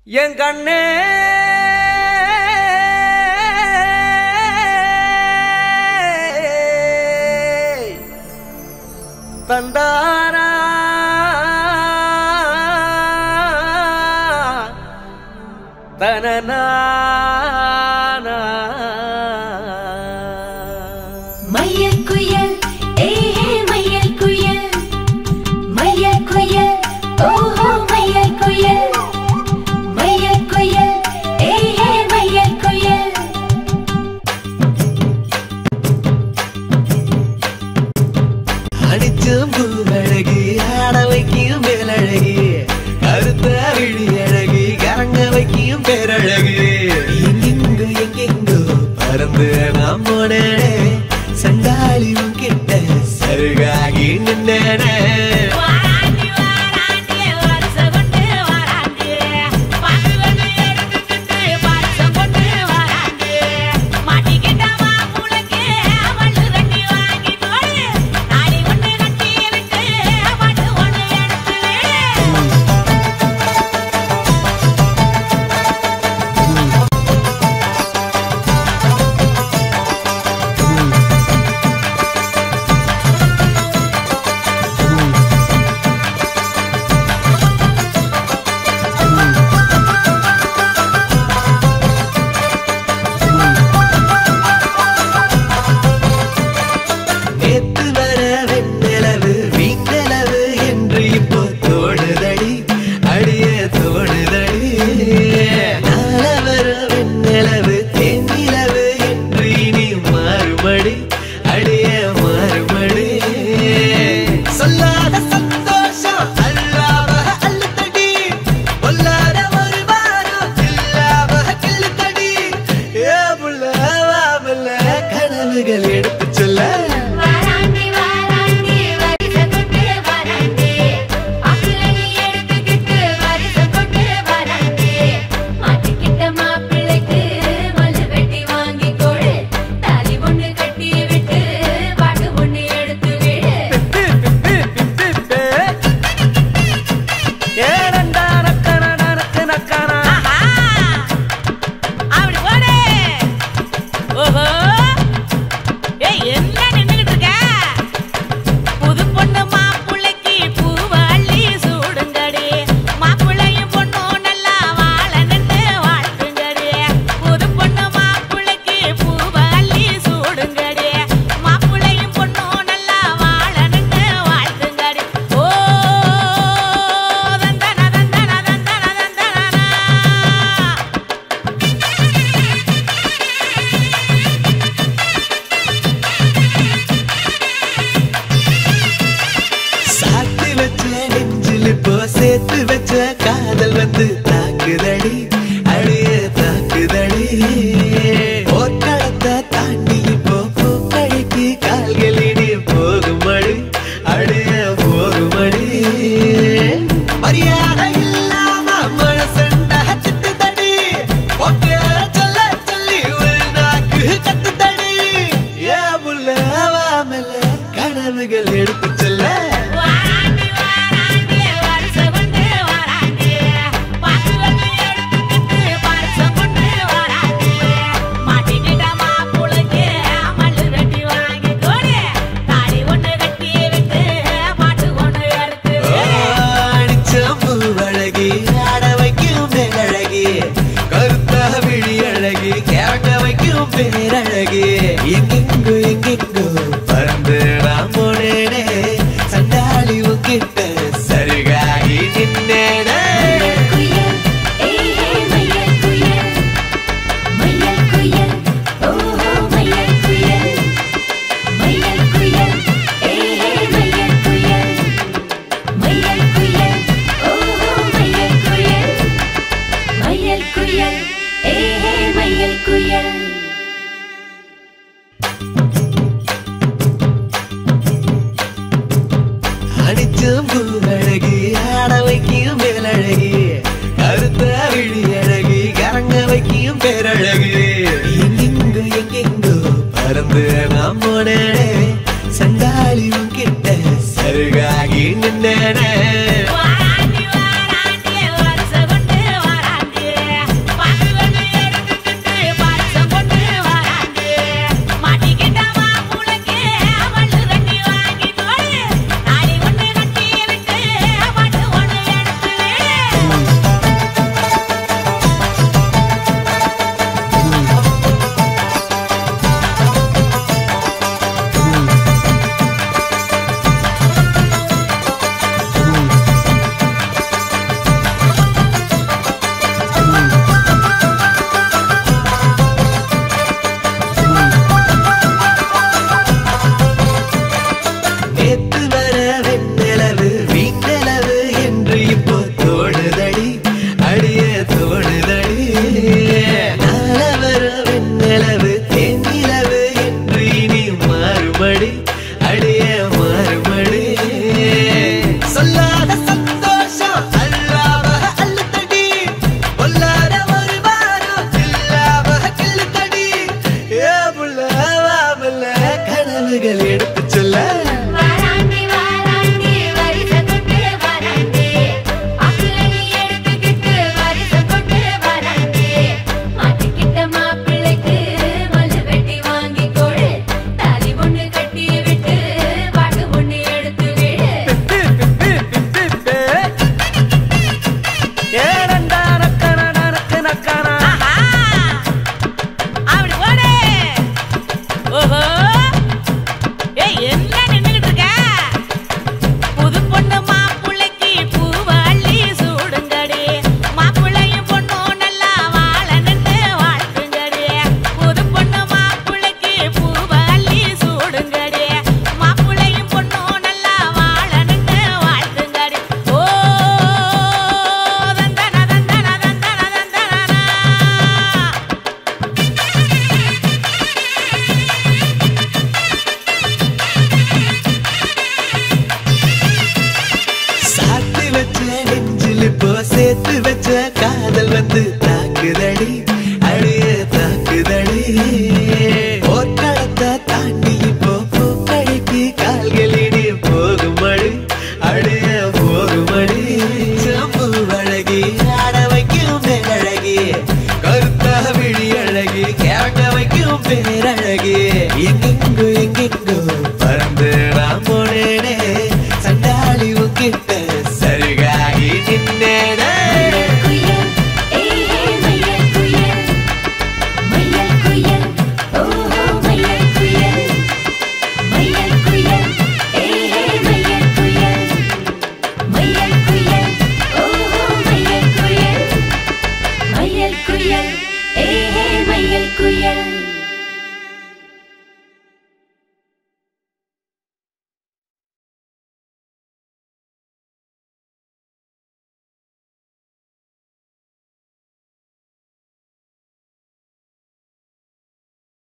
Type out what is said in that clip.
என் கண்ணே தந்தாரா தனநானா மையல் குயில் ஏஹே மையல் குயில் மையல் குயில் ஓஹோ மையல் குயில் மையல் குயில் ஏஹே மையல் குயில் அடிச்சும் பூவழகி ஆட வைக்கும் மேலழகி கருத்த விழி அழகி கரங்க வைக்கும் பேரழகு எங்கெங்கோ எங்கெங்கோ பறந்து நாம் போனேனே சண்டாளி உன் கிட்ட சருகாகி நின்னேனே வாராண்டி வாராண்டி வருஷ கொண்டு வாராண்டி பாட்டு வந்து எடுத்துக்கிட்டு வருஷம் கொண்டு வாராண்டி மாட்டிக்கிட்ட மாப்புளுக்கு மண்ணு தண்ணி வாங்கி போடு நாளை ஒண்ணு கட்டி விட்டு பாட்டு ஒண்ணு எடுத்து விடு நேத்து வர வெண்ணிலவு வீண்ணிலவு என்று இப்போ தோணுதடி அடிய தோணுதடி நாள வர வெண்ணிலவு தேனிலவு என்று இனி மாறுபடி அடிய மாறுபடி சொல்லாத சந்தோஷம் அல்லாம அள்ளுத்தடி பொல்லாத ஒரு வாரம் இல்லாம கிள்ளுத்தடி ஏ புள்ள வா புள்ள கனவுகள் எடுத்து சொல்ல வாராண்டி வாராண்டி வருஷ கொண்டு வாராண்டி அக்கிளி எடுத்துக்கிட்டு வருஷ கொண்டு வாராண்டி மாட்டிக்கிட்ட மாப்பிள்ளைக்கு மல்லு வெட்டி வாங்கி கொடு தாலி ஒண்ணு கட்டி விட்டு பாட்டு ஒண்ணு எடுத்து விடு ஏடண்டா நக்கன நனக்கு நக்கனா அப்படி போடு ஓஹோ ஏய் என்ன நின்னுகிட்டு இருக்க புது பொண்ணு மாப்பிள்ளைக்கு பூவை அள்ளி சூடுங்கடி மாப்பிள்ளையும் பொண்ணும் நல்லா வாழ நின்று வாழ்த்துங்கடி புது பொண்ணு மாப்பிள்ளைக்கு பூவை அள்ளி சூடுங்கடி மாப்பிள்ளையும் பொண்ணும் நல்லா வாழ நின்று வாழ்த்துங்கடி ஓ தந்தன தந்தன தந்தன தந்தனா சாத்தி வச்ச நெஞ்சில் இப்போ சேர்த்து வச்ச காதல் வந்து தாக்குதடி அடிய தாக்குதடி போர்க்களத்தை தாண்டி இப்போ பூக்கடைக்கு கால்களிடி போகுமடி அடிய போகுமடி மரியாதை இல்லாம மனசண்ட திட்டுதடி ஒக்கே சொல்ல சொல்லி ஒரு நாக்கு கத்துதடி ஏ புள்ள வாமல கனவுகள் எடுத்து சொல்ல வாராண்டி வாராண்டி வருஷ கொண்டு வாராண்டி பாட்டு வந்து எடுத்துக்கிட்டு வருஷம் கொண்டு வாராண்டி மாட்டிக்கிட்ட மாப்புளுக்கு மல்லு வெட்டி வாங்கி கொடு தாலி ஒண்ணு கட்டி விட்டு பாட்டு ஒண்ணு எடுத்து விடு. அழகி ஆட வைக்கும் மேலழகி கருத்த விழி அழகி கேட்க வைக்கும் பேரழகி எங்கெங்கோ எங்கெங்கோ பறந்து நான் போனேனே சண்டாளி உன்கிட்ட சருகாகி நின்னேனே குயில் ஏஹே மையல் குயில் மையல் குயில் ஓஹோ மையல் குயில் மையல் குயில் ஏஹே மையல் குயில் மையல் குயில் ஓஹோ மையல் குயில் மையல் குயில் ஏஹே மையல் குயில் காதல் வந்து தாக்குதடி அழிய தாக்குதடி போர்க்களத்தை தாண்டி இப்போ பூக்கடைக்கு கால்களிடி போகுமடி அழிய போகுமடி சம்பு அழகி ஆட வைக்கும் பேரழகி கருத்தா விழி அழகி கேட்ட வைக்கும் பேரழகி எங்க